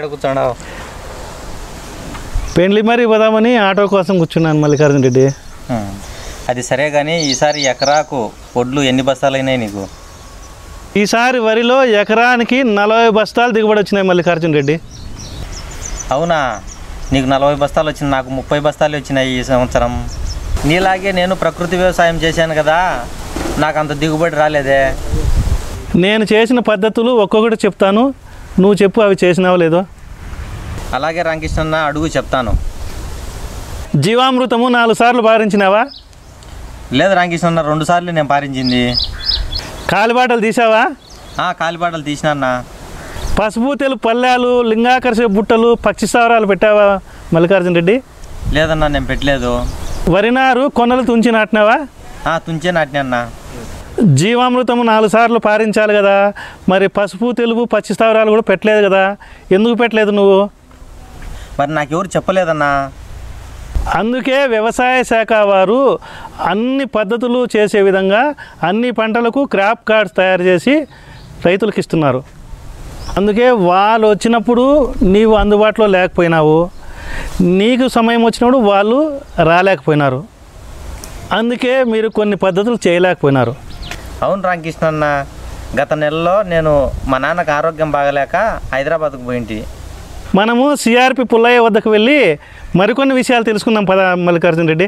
ఇక్కడ కూర్చోండావు పెండ్లి మరీ పోదామని ఆటో కోసం కూర్చున్నాను మల్లికార్జున రెడ్డి అది సరే కానీ ఈసారి ఎకరాకు వడ్లు ఎన్ని బస్తాలు అయినాయి నీకు ఈసారి వరిలో ఎకరానికి నలభై బస్తాలు దిగుబడి వచ్చినాయి మల్లికార్జున రెడ్డి అవునా నీకు నలభై బస్తాలు వచ్చింది నాకు ముప్పై బస్తాలు వచ్చినాయి ఈ సంవత్సరం నీలాగే నేను ప్రకృతి వ్యవసాయం చేశాను కదా నాకు అంత దిగుబడి రాలేదే నేను చేసిన పద్ధతులు ఒక్కొక్కటి చెప్తాను నువ్వు చెప్పు అవి చేసినావో లేదో అలాగే రామకృష్ణ అడుగు చెప్తాను జీవామృతము నాలుగు సార్లు భారించినావా లేదు రామకృష్ణ రెండు సార్లు నేను పారించింది కాలిబాటలు తీసావా ఆ, కాలిబాటలు తీసినా పసుపు తెలుపు పల్లెలు లింగాకర్ష బుట్టలు పక్షి స్థావరాలు పెట్టావా మల్లికార్జున రెడ్డి లేదన్నా నేను పెట్టలేదు వరినారు కొనలు తుంచి నాటినావా ఆ, తుంచే నాటినా జీవామృతము నాలుగు సార్లు పారించాలి కదా మరి పసుపు తెలుపు పచ్చి స్థావరాలు కూడా పెట్టలేదు కదా ఎందుకు పెట్టలేదు నువ్వు మరి నాకెవరు చెప్పలేదన్నా అందుకే వ్యవసాయ శాఖ వారు అన్ని పద్ధతులు చేసే విధంగా అన్ని పంటలకు క్రాప్ కార్డ్స్ తయారు చేసి రైతులకు ఇస్తున్నారు అందుకే వాళ్ళు వచ్చినప్పుడు నీవు అందుబాటులో లేకపోయినావు నీకు సమయం వచ్చినప్పుడు వాళ్ళు రాలేకపోయినారు అందుకే మీరు కొన్ని పద్ధతులు చేయలేకపోయినారు అవును రామకృష్ణ అన్న గత నెలలో నేను మా నాన్నకు ఆరోగ్యం బాగలేక హైదరాబాద్కు పోయింటి మనము సిఆర్పి పుల్లయ్య వద్దకు వెళ్ళి మరికొన్ని విషయాలు తెలుసుకుందాం పద మల్లికార్జున రెడ్డి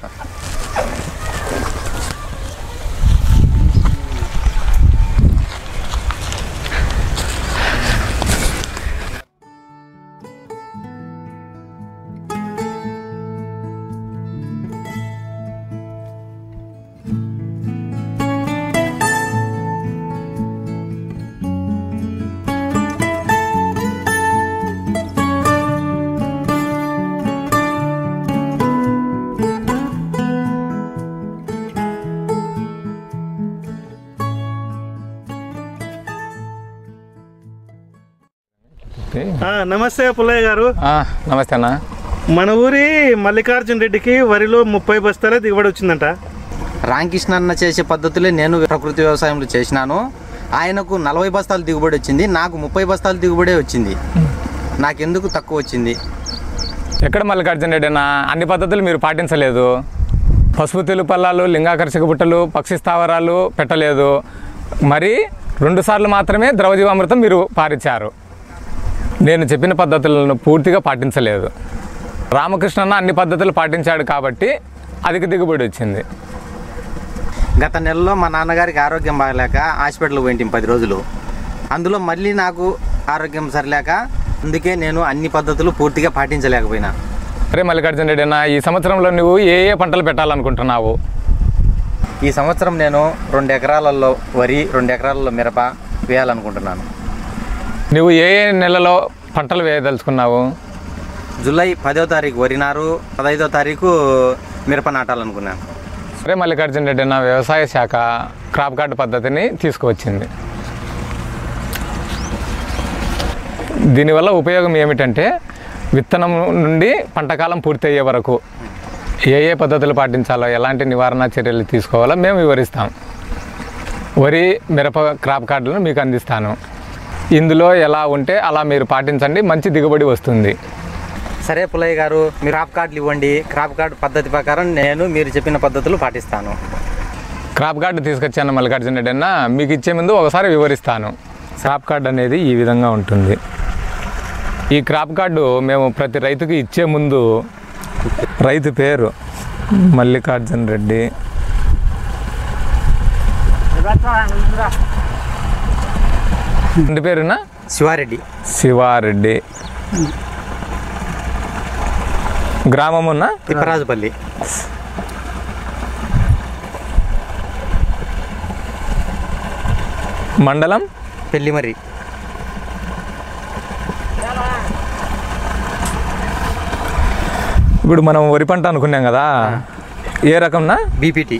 ఆ, నమస్తే పుల్లయ్య గారు ఆ, నమస్తే అన్న మన ఊరి మల్లికార్జున రెడ్డికి వరిలో ముప్పై బస్తాలే దిగుబడి వచ్చిందంట రామకృష్ణ అన్న చేసే పద్ధతులే నేను ప్రకృతి వ్యవసాయంలో చేసినాను ఆయనకు నలభై బస్తాలు దిగుబడి వచ్చింది నాకు ముప్పై బస్తాలు దిగుబడే వచ్చింది నాకెందుకు తక్కువ వచ్చింది ఎక్కడ మల్లికార్జున రెడ్డి అన్న అన్ని పద్ధతులు మీరు పాటించలేదు పసుపు తెలుపు పల్లాలు లింగాకర్షక బుట్టలు పక్షి స్థావరాలు పెట్టలేదు మరి రెండు సార్లు మాత్రమే ద్రవజీవామృతం మీరు పారించారు నేను చెప్పిన పద్ధతులను పూర్తిగా పాటించలేదు రామకృష్ణన్న అన్ని పద్ధతులు పాటించాడు కాబట్టి అధిక దిగుబడి వచ్చింది గత నెలలో మా నాన్నగారికి ఆరోగ్యం బాగలేక హాస్పిటల్ పోయింటి పది రోజులు అందులో మళ్ళీ నాకు ఆరోగ్యం సరిలేక అందుకే నేను అన్ని పద్ధతులు పూర్తిగా పాటించలేకపోయినా అరే మల్లికార్జున రెడ్డి అన్న ఈ సంవత్సరంలో నువ్వు ఏ ఏ పంటలు పెట్టాలనుకుంటున్నావు ఈ సంవత్సరం నేను రెండు ఎకరాలలో వరి రెండు ఎకరాలలో మిరప వేయాలనుకుంటున్నాను నువ్వు ఏ ఏ నెలలో పంటలు వేయదలుచుకున్నావు జూలై పదో తారీఖు వరి నారు పదహైదో తారీఖు మిరప నాటాలనుకున్నాను అరే మల్లికార్జున రెడ్డి అన్న వ్యవసాయ శాఖ క్రాప్ కార్డ్ పద్ధతిని తీసుకువచ్చింది దీనివల్ల ఉపయోగం ఏమిటంటే విత్తనం నుండి పంటకాలం పూర్తయ్యే వరకు ఏ ఏ పద్ధతులు పాటించాలో ఎలాంటి నివారణ చర్యలు తీసుకోవాలో మేము వివరిస్తాం వరి మిరప క్రాప్ కార్డులను మీకు అందిస్తాను ఇందులో ఎలా ఉంటే అలా మీరు పాటించండి మంచి దిగుబడి వస్తుంది సరే పుల్లయ్య గారు మీరు క్రాప్ కార్డులు ఇవ్వండి క్రాప్ కార్డు పద్ధతి ప్రకారం నేను మీరు చెప్పిన పద్ధతులు పాటిస్తాను క్రాప్ కార్డు తీసుకొచ్చాను మల్లికార్జున రెడ్డి అన్న మీకు ఇచ్చే ముందు ఒకసారి వివరిస్తాను క్రాప్ కార్డు అనేది ఈ విధంగా ఉంటుంది ఈ క్రాప్ కార్డు మేము ప్రతి రైతుకి ఇచ్చే ముందు రైతు పేరు మల్లికార్జున రెడ్డి ఇంటి పేరున శివారెడ్డి శివారెడ్డి గ్రామమున్న తిప్పరాజుపల్లి మండలం పెళ్లిమర్రి ఇప్పుడు మనం వరి పంట అనుకున్నాం కదా ఏ రకంనా బీపీటీ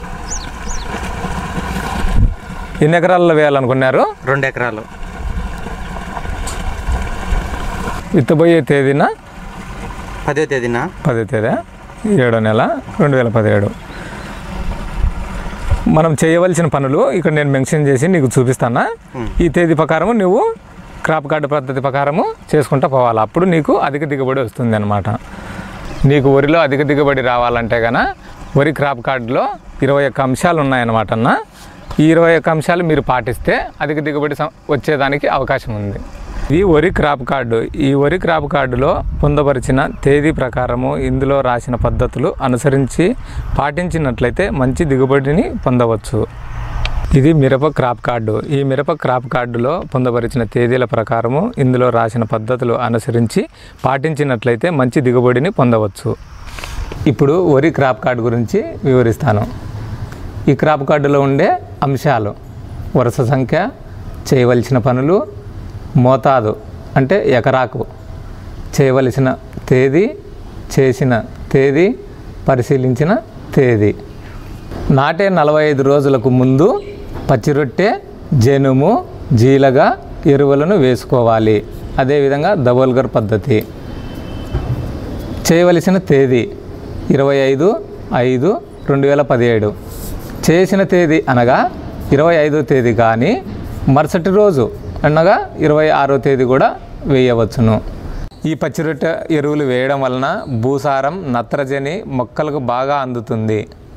ఎన్ని ఎకరాల్లో వేయాలనుకున్నారు రెండు ఎకరాలు విత్తబోయే తేదీన పదో తేదీన పదో తేదీ ఏడో నెల రెండు వేల పదిహేడు మనం చేయవలసిన పనులు ఇక్కడ నేను మెన్షన్ చేసి నీకు చూపిస్తానా ఈ తేదీ ప్రకారం నువ్వు క్రాప్ కార్డు పద్ధతి ప్రకారము చేసుకుంటూ పోవాలి అప్పుడు నీకు అధిక దిగుబడి వస్తుంది అనమాట నీకు వరిలో అధిక దిగుబడి రావాలంటే గన వరి క్రాప్ కార్డులో ఇరవై ఒక్క అంశాలు ఉన్నాయన్నమాట అన్న ఈ ఇరవై ఒక్క అంశాలు మీరు పాటిస్తే అధిక దిగుబడి సం- వచ్చేదానికి అవకాశం ఉంది ఇది వరి క్రాప్ కార్డు ఈ వరి క్రాప్ కార్డులో పొందపరిచిన తేదీ ప్రకారము ఇందులో రాసిన పద్ధతులు అనుసరించి పాటించినట్లయితే మంచి దిగుబడిని పొందవచ్చు ఇది మిరప క్రాప్ కార్డు ఈ మిరప క్రాప్ కార్డులో పొందపరిచిన తేదీల ప్రకారము ఇందులో రాసిన పద్ధతులు అనుసరించి పాటించినట్లయితే మంచి దిగుబడిని పొందవచ్చు ఇప్పుడు వరి క్రాప్ కార్డు గురించి వివరిస్తాను ఈ క్రాప్ కార్డులో ఉండే అంశాలు వరుస సంఖ్య చేయవలసిన పనులు మోతాదు అంటే ఎకరాకు చేయవలసిన తేదీ చేసిన తేదీ పరిశీలించిన తేదీ నాటే నలభై ఐదు రోజులకు ముందు పచ్చిరొట్టె జనుము జీలగా ఎరువులను వేసుకోవాలి అదేవిధంగా దబోల్గర్ పద్ధతి చేయవలసిన తేదీ ఇరవై ఐదు ఐదు రెండు వేల పదిహేడు చేసిన తేదీ అనగా ఇరవై ఐదో తేదీ కానీ మరుసటి రోజు అనగా ఇరవై ఆరో తేదీ కూడా వేయవచ్చును ఈ పచ్చిరొట్టె ఎరువులు వేయడం వలన భూసారం నత్రజని మొక్కలకు బాగా అందుతుంది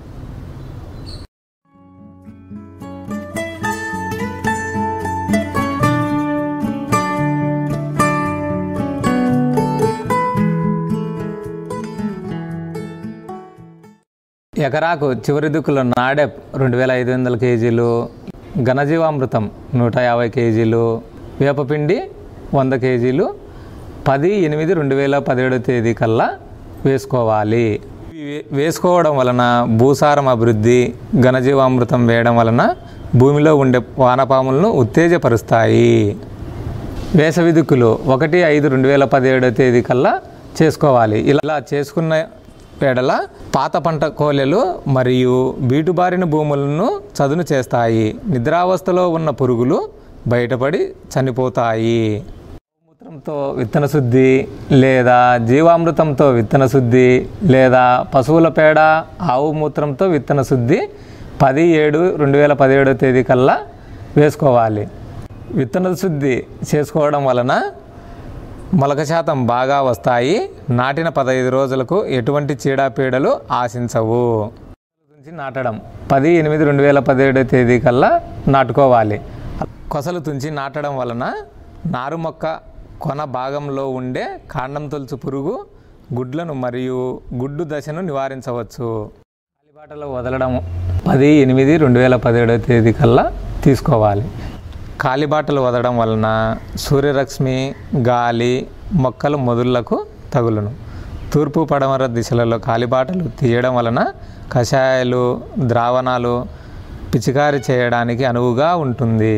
ఎకరాకు చివరి దిక్కులో నాడెప్ రెండు వేల ఐదు వందల కేజీలు ఘనజీవామృతం నూట యాభై కేజీలు వేపపిండి వంద కేజీలు పది ఎనిమిది రెండు వేల పదిహేడో తేదీ కల్లా వేసుకోవాలి ఇవి వేసుకోవడం వలన భూసారం అభివృద్ధి ఘనజీవామృతం వేయడం వలన భూమిలో ఉండే వానపాములను ఉత్తేజపరుస్తాయి వేసవి దిక్కులు ఒకటి ఐదు రెండు వేల పదిహేడో తేదీ కల్లా చేసుకోవాలి ఇలా చేసుకున్న పేడల పాత పంట కోలెలు మరియు బీటుబారిన భూములను చదును చేస్తాయి నిద్రావస్థలో ఉన్న పురుగులు బయటపడి చనిపోతాయి మూత్రంతో విత్తన శుద్ధి లేదా జీవామృతంతో విత్తన శుద్ధి లేదా పశువుల పేడ ఆవు మూత్రంతో విత్తన శుద్ధి పది ఏడు రెండు వేల పదిహేడో తేదీ కల్లా వేసుకోవాలి విత్తన శుద్ధి చేసుకోవడం వలన మొలక శాతం బాగా వస్తాయి నాటిన పదహైదు రోజులకు ఎటువంటి చీడపీడలు ఆశించవు నుంచి నాటడం పది ఎనిమిది రెండు వేల పదిహేడో తేదీ కల్లా నాటుకోవాలి కొసలు తుంచి నాటడం వలన నారు మొక్క కొన భాగంలో ఉండే కాండం తొలుచు పురుగు గుడ్లను మరియు గుడ్డు దశను నివారించవచ్చు కాలిబాటలో వదలడం పది ఎనిమిది రెండు వేల పదిహేడో తేదీ కల్లా తీసుకోవాలి కాలిబాటలు వదలడం వలన సూర్యరశ్మి గాలి మొక్కలు మొదుళ్లకు తగులును తూర్పు పడమర దిశలలో కాలిబాటలు తీయడం వలన కషాయాలు ద్రావణాలు పిచికారి చేయడానికి అనువుగా ఉంటుంది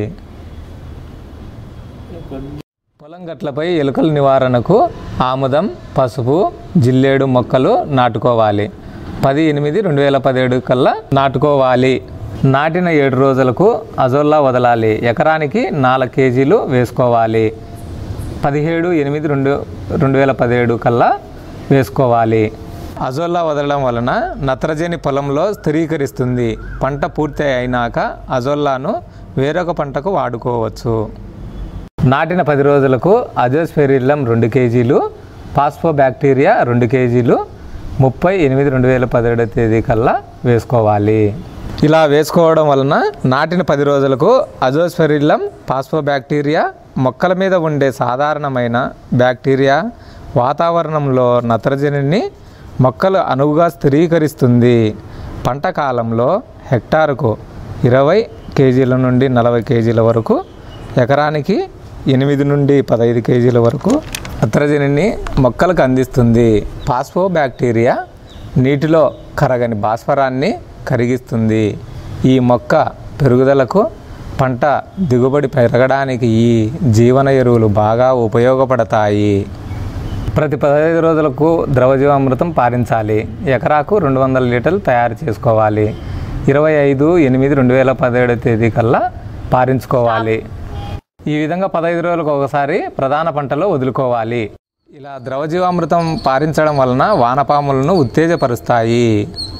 పొలం గట్లపై ఎలుకల నివారణకు ఆముదం పసుపు జిల్లేడు మొక్కలు నాటుకోవాలి పది ఎనిమిది రెండు వేల పదిహేడు కల్లా నాటుకోవాలి నాటిన ఏడు రోజులకు అజోల్లా వదలాలి ఎకరానికి నాలుగు కేజీలు వేసుకోవాలి పదిహేడు ఎనిమిది రెండు రెండు వేల పదిహేడు కల్లా వేసుకోవాలి అజోల్లా వదలడం వలన నత్రజని పొలంలో స్థిరీకరిస్తుంది పంట పూర్తి అయినాక అజోల్లాను వేరొక పంటకు వాడుకోవచ్చు నాటిన పది రోజులకు అజోస్ఫెరిల్లం రెండు కేజీలు పాస్పో బ్యాక్టీరియా రెండు కేజీలు ముప్పై ఎనిమిది రెండు వేల పదిహేడో తేదీ కల్లా వేసుకోవాలి ఇలా వేసుకోవడం వలన నాటిన పది రోజులకు అజోస్ఫెరిల్లం పాస్పో బ్యాక్టీరియా మొక్కల మీద ఉండే సాధారణమైన బ్యాక్టీరియా వాతావరణంలో నత్రజనిని మొక్కలు అనువుగా స్థిరీకరిస్తుంది పంట కాలంలో హెక్టారుకు ఇరవై కేజీల నుండి నలభై కేజీల వరకు ఎకరానికి ఎనిమిది నుండి పదహైదు కేజీల వరకు నత్రజనిని మొక్కలకు అందిస్తుంది పాస్పో బ్యాక్టీరియా నీటిలో కరగని భాస్వరాన్ని కరిగిస్తుంది ఈ మొక్క పెరుగుదలకు పంట దిగుబడి పెరగడానికి ఈ జీవన ఎరువులు బాగా ఉపయోగపడతాయి ప్రతి పదహైదు రోజులకు ద్రవజీవామృతం పారించాలి ఎకరాకు రెండు వందల లీటర్లు తయారు చేసుకోవాలి ఇరవై ఐదు ఎనిమిది రెండు వేల పదిహేడు తేదీ కల్లా పారించుకోవాలి ఈ విధంగా పదహైదు రోజులకు ఒకసారి ప్రధాన పంటలో వదులుకోవాలి ఇలా ద్రవజీవామృతం పారించడం వలన వానపాములను ఉత్తేజపరుస్తాయి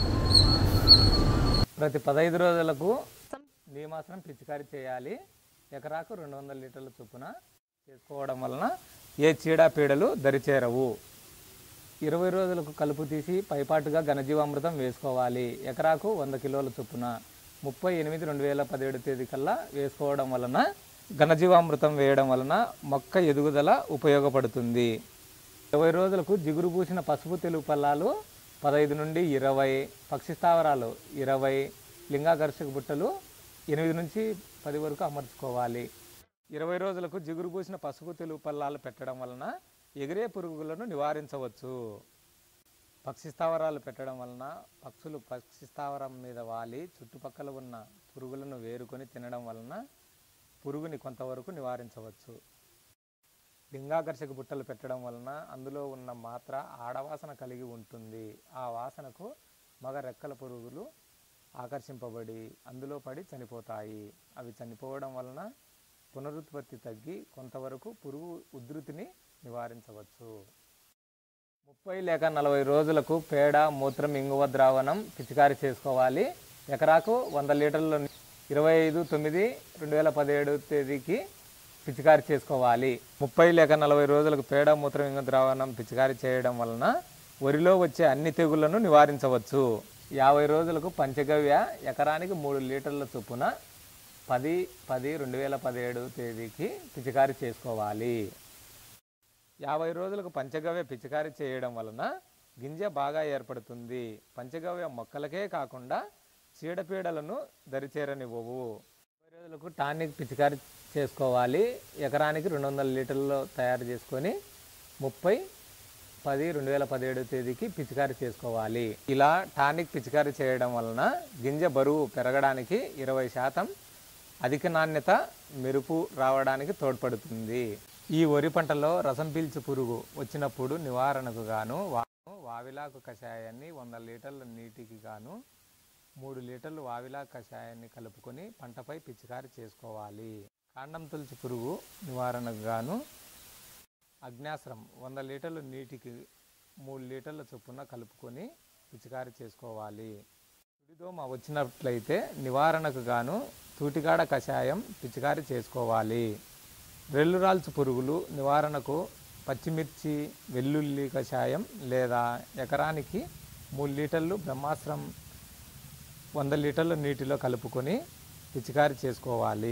ప్రతి పదహైదు రోజులకు నీమాసనం పిచికారీ చేయాలి ఎకరాకు రెండు వందల లీటర్ల చొప్పున చేసుకోవడం వలన ఏ చీడపీడలు దరిచేరవు ఇరవై రోజులకు కలుపు తీసి పైపాటుగా ఘనజీవామృతం వేసుకోవాలి ఎకరాకు వంద కిలోల చొప్పున ముప్పై ఎనిమిది రెండు వేల పదిహేడు తేదీ కల్లా వేసుకోవడం వలన ఘనజీవామృతం వేయడం వలన మొక్క ఎదుగుదల ఉపయోగపడుతుంది ఇరవై రోజులకు జిగురు పూసిన పసుపు తెలుగు పల్లాలు పదహైదు నుండి ఇరవై పక్షి స్థావరాలు ఇరవై లింగాకర్షక బుట్టలు ఎనిమిది నుంచి పది వరకు అమర్చుకోవాలి ఇరవై రోజులకు జిగురు పూసిన పసుపు తెలుగు పల్లాలు పెట్టడం వలన ఎగిరే పురుగులను నివారించవచ్చు పక్షి స్థావరాలు పెట్టడం వలన పక్షులు పక్షి స్థావరం మీద వాలి చుట్టుపక్కల ఉన్న పురుగులను వేరుకొని తినడం వలన పురుగుని కొంతవరకు నివారించవచ్చు లింగాకర్షక బుట్టలు పెట్టడం వలన అందులో ఉన్న మాత్ర ఆడవాసన కలిగి ఉంటుంది ఆ వాసనకు మగ రెక్కల పురుగులు ఆకర్షింపబడి అందులో పడి చనిపోతాయి అవి చనిపోవడం వలన పునరుత్పత్తి తగ్గి కొంతవరకు పురుగు ఉధృతిని నివారించవచ్చు ముప్పై లేక నలభై రోజులకు పేడ మూత్రం ఇంగువ ద్రావణం పిచికారి చేసుకోవాలి ఎకరాకు వంద లీటర్ల ఇరవై ఐదు తొమ్మిది రెండు వేల పదిహేడు తేదీకి పిచికారి చేసుకోవాలి ముప్పై లేక నలభై రోజులకు పేడ మూత్రం ఇంగువ ద్రావణం పిచికారి చేయడం వలన వరిలో వచ్చే అన్ని తెగుళ్లను నివారించవచ్చు యాభై రోజులకు పంచగవ్య ఎకరానికి మూడు లీటర్ల చొప్పున పది పది రెండు వేల పదిహేడు తేదీకి పిచికారి చేసుకోవాలి యాభై రోజులకు పంచగవ్య పిచికారి చేయడం వలన గింజ బాగా ఏర్పడుతుంది పంచగవ్య మొక్కలకే కాకుండా చీడపీడలను దరిచేరనివ్వవు యాభై రోజులకు టానిక్ పిచికారి చేసుకోవాలి ఎకరానికి రెండు వందల లీటర్లు తయారు చేసుకొని ముప్పై పది రెండు వేల పదిహేడు తేదీకి పిచికారి చేసుకోవాలి ఇలా టానిక్ పిచికారి చేయడం వలన గింజ బరువు పెరగడానికి ఇరవై శాతం అధిక నాణ్యత మెరుపు రావడానికి తోడ్పడుతుంది ఈ వరి పంటలో రసం పీల్చు పురుగు వచ్చినప్పుడు నివారణకు గాను వా- వావిలాకు కషాయాన్ని వంద లీటర్ల నీటికి గాను మూడు లీటర్లు వావిలా కషాయాన్ని కలుపుకొని పంటపై పిచికారి చేసుకోవాలి కాండం తులసి పురుగు నివారణకు గాను అగ్నాశ్రం వంద లీటర్ల నీటికి మూడు లీటర్ల చొప్పున కలుపుకొని పిచికారి చేసుకోవాలి సుడిదోమ వచ్చినట్లయితే నివారణకు గాను తూటికాడ కషాయం పిచికారి చేసుకోవాలి రెల్లురాల్చు పురుగులు నివారణకు పచ్చిమిర్చి వెల్లుల్లి కషాయం లేదా ఎకరానికి మూడు లీటర్లు బ్రహ్మాస్త్రం వంద లీటర్ల నీటిలో కలుపుకొని పిచికారి చేసుకోవాలి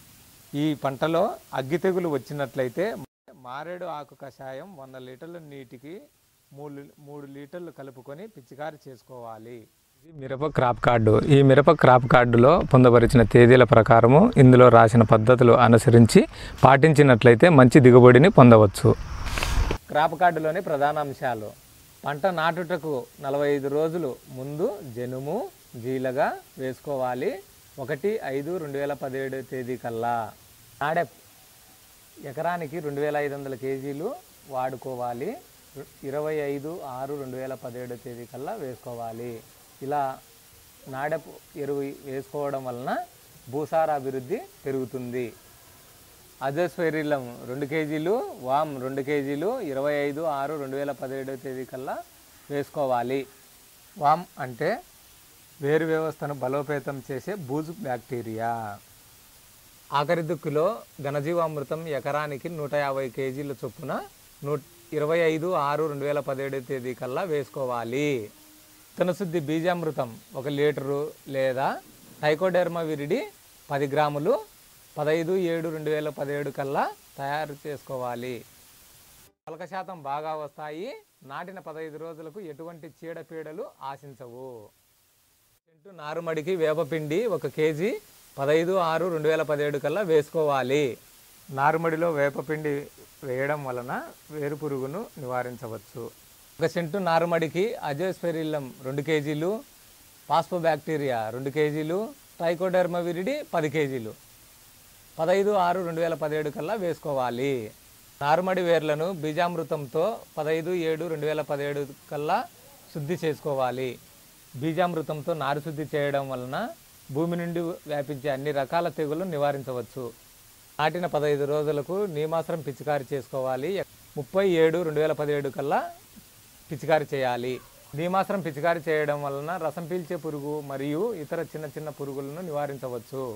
ఈ పంటలో అగ్గి తెగులు వచ్చినట్లయితే మారేడు ఆకు కషాయం వంద లీటర్ల నీటికి మూడు మూడు లీటర్లు కలుపుకొని పిచికారి చేసుకోవాలి ఇది మిరప క్రాప్ కార్డు ఈ మిరప క్రాప్ కార్డులో పొందపరిచిన తేదీల ప్రకారము ఇందులో రాసిన పద్ధతులు అనుసరించి పాటించినట్లయితే మంచి దిగుబడిని పొందవచ్చు క్రాప్ కార్డులోని ప్రధాన అంశాలు పంట నాటుటకు నలభై ఐదు రోజులు ముందు జనుము జీలగా వేసుకోవాలి ఒకటి ఐదు రెండు వేల పదిహేడు తేదీ కల్లా నాడె ఎకరానికి రెండు వేల ఐదు వందల కేజీలు వాడుకోవాలి ఇరవై ఐదు ఆరు రెండు వేల పదిహేడు తేదీ కల్లా వేసుకోవాలి ఇలా నాడెపు ఎరువు వేసుకోవడం వలన భూసార అభివృద్ధి పెరుగుతుంది అజస్వైరిలం రెండు కేజీలు వామ్ రెండు కేజీలు ఇరవై ఐదు ఆరు రెండు వేల పదిహేడవ తేదీ కల్లా వేసుకోవాలి వామ్ అంటే వేరు వ్యవస్థను బలోపేతం చేసే బూజు బ్యాక్టీరియా ఆఖరి దుక్కులో ఘనజీవామృతం ఎకరానికి నూట యాభై కేజీల చొప్పున నూ ఇరవై ఐదు ఆరు రెండు వేల పదిహేడు తేదీ కల్లా వేసుకోవాలి విత్తనశుద్ధి బీజామృతం ఒక లీటరు లేదా టైకోడెర్మా విరిడి పది గ్రాములు పదహైదు ఏడు రెండు వేల పదిహేడు కల్లా తయారు చేసుకోవాలి మొలక శాతం బాగా వస్తాయి నాటిన పదహైదు రోజులకు ఎటువంటి చీడపీడలు ఆశించవు సెంటు నారుమడికి వేపపిండి ఒక కేజీ పదహైదు ఆరు రెండు వేల పదిహేడు కల్లా వేసుకోవాలి నారుమడిలో వేపపిండి వేయడం వలన వేరు పురుగును నివారించవచ్చు ఒక సెంటు నారుమడికి అజోస్పెరిల్లం రెండు కేజీలు పాస్పో బ్యాక్టీరియా రెండు కేజీలు ట్రైకోడెర్మా విరిడి పది కేజీలు పదహైదు ఆరు రెండు వేల పదిహేడు కల్లా వేసుకోవాలి నారుమడి వేర్లను బీజామృతంతో పదహైదు ఏడు రెండు వేల పదిహేడు కల్లా శుద్ధి చేసుకోవాలి బీజామృతంతో నారు శుద్ధి చేయడం వలన భూమి నుండి వ్యాపించే అన్ని రకాల తెగులు నివారించవచ్చు నాటిన పదహైదు రోజులకు నీమాసరం పిచికారి చేసుకోవాలి ముప్పై ఏడు రెండు వేల పదిహేడు కల్లా పిచికారి చేయాలి నీమాసరం పిచికారి చేయడం వలన రసం పీల్చే పురుగు మరియు ఇతర చిన్న చిన్న పురుగులను నివారించవచ్చు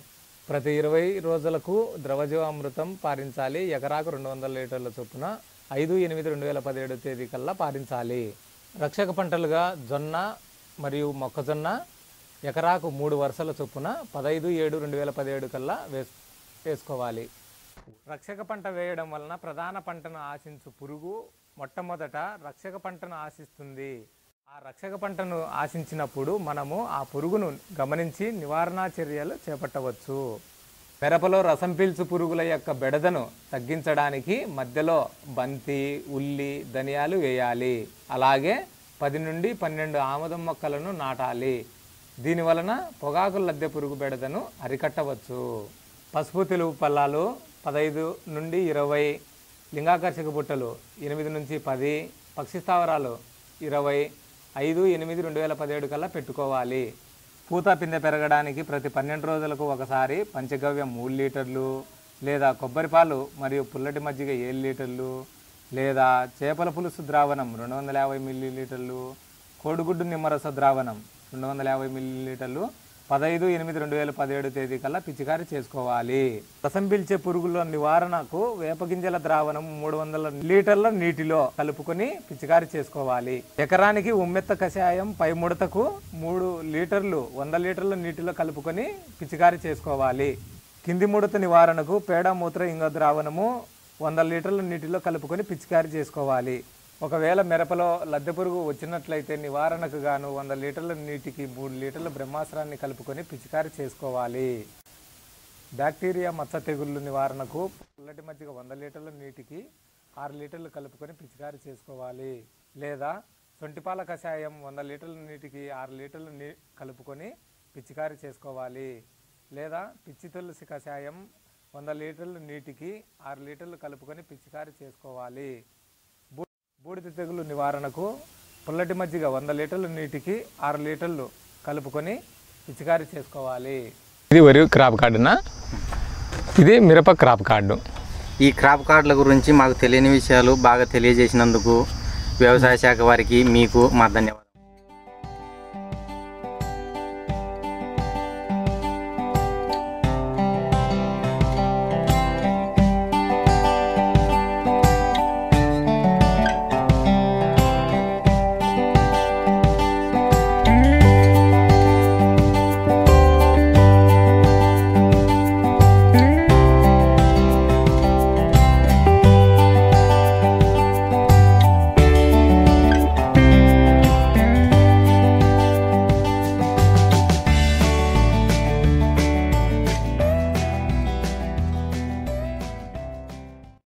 ప్రతి ఇరవై రోజులకు ద్రవజీవామృతం పారించాలి ఎకరాకు రెండు వందల లీటర్ల చొప్పున ఐదు ఎనిమిది రెండు వేల పదిహేడు తేదీ కల్లా పారించాలి రక్షక పంటలుగా జొన్న మరియు మొక్కజొన్న ఎకరాకు మూడు వరుసల చొప్పున పదహైదు ఏడు రెండు వేల పదిహేడు కల్లా వేస్ వేసుకోవాలి రక్షక పంట వేయడం వలన ప్రధాన పంటను ఆశించు పురుగు మొట్టమొదట రక్షక పంటను ఆశిస్తుంది ఆ రక్షక పంటను ఆశించినప్పుడు మనము ఆ పురుగును గమనించి నివారణా చర్యలు చేపట్టవచ్చు మిరపలో రసం పీల్చు పురుగుల యొక్క బెడదను తగ్గించడానికి మధ్యలో బంతి ఉల్లి ధనియాలు వేయాలి అలాగే పది నుండి పన్నెండు ఆముదం మొక్కలను నాటాలి దీని వలన పొగాకు లద్దె పురుగు బెడదను అరికట్టవచ్చు పసుపు తెలుగు పల్లాలు పదహైదు నుండి ఇరవై లింగాకర్షక బుట్టలు ఎనిమిది నుంచి పది పక్షి స్థావరాలు ఇరవై ఐదు ఎనిమిది రెండు వేల పదిహేడు కల్లా పెట్టుకోవాలి పూత పిందె పెరగడానికి ప్రతి పన్నెండు రోజులకు ఒకసారి పంచగవ్యం మూడు లీటర్లు లేదా కొబ్బరి పాలు మరియు పుల్లటి మజ్జిగ ఏడు లీటర్లు లేదా చేపల పులుసు ద్రావణం రెండు వందల యాభై మిల్లీ లీటర్లు కోడిగుడ్డు నిమ్మరస ద్రావణం రెండు వందల యాభై మిల్లీ లీటర్లు పదహైదు ఎనిమిది రెండు వేల పదిహేడు తేదీ కల్లా పిచికారి చేసుకోవాలి రసం పీల్చే పురుగుల నివారణకు వేపగింజల ద్రావణం మూడు వందల లీటర్ల నీటిలో కలుపుకొని పిచికారి చేసుకోవాలి ఎకరానికి ఉమ్మెత్త కషాయం పై ముడతకు మూడు లీటర్లు వంద లీటర్ల నీటిలో కలుపుకొని పిచికారి చేసుకోవాలి కింది ముడత నివారణకు పేడ మూత్ర ఇంగ ద్రావణము వంద లీటర్ల నీటిలో కలుపుకొని పిచికారి చేసుకోవాలి ఒకవేళ మిరపలో లద్దె పురుగు వచ్చినట్లయితే నివారణకు గాను వంద లీటర్ల నీటికి మూడు లీటర్ల బ్రహ్మాస్త్రాన్ని కలుపుకొని పిచికారి చేసుకోవాలి బ్యాక్టీరియా మచ్చ తెగుళ్ళు నివారణకు పుల్లటి మజ్జిగ వంద లీటర్ల నీటికి ఆరు లీటర్లు కలుపుకొని పిచికారి చేసుకోవాలి లేదా సొంటిపాల కషాయం వంద లీటర్ల నీటికి ఆరు లీటర్లు నీ కలుపుకొని పిచికారి చేసుకోవాలి లేదా పిచ్చి తులసి కషాయం వంద లీటర్ల నీటికి ఆరు లీటర్లు కలుపుకొని పిచికారి చేసుకోవాలి బూ- బూడిద తెగులు నివారణకు పుల్లటి మజ్జిగ వంద లీటర్ల నీటికి ఆరు లీటర్లు కలుపుకొని పిచికారి చేసుకోవాలి ఇది వరి క్రాప్ కార్డునా ఇది మిరప క్రాప్ కార్డు ఈ క్రాప్ కార్డుల గురించి మాకు తెలియని విషయాలు బాగా తెలియజేసినందుకు వ్యవసాయ శాఖ వారికి మీకు మా ధన్యవాదాలు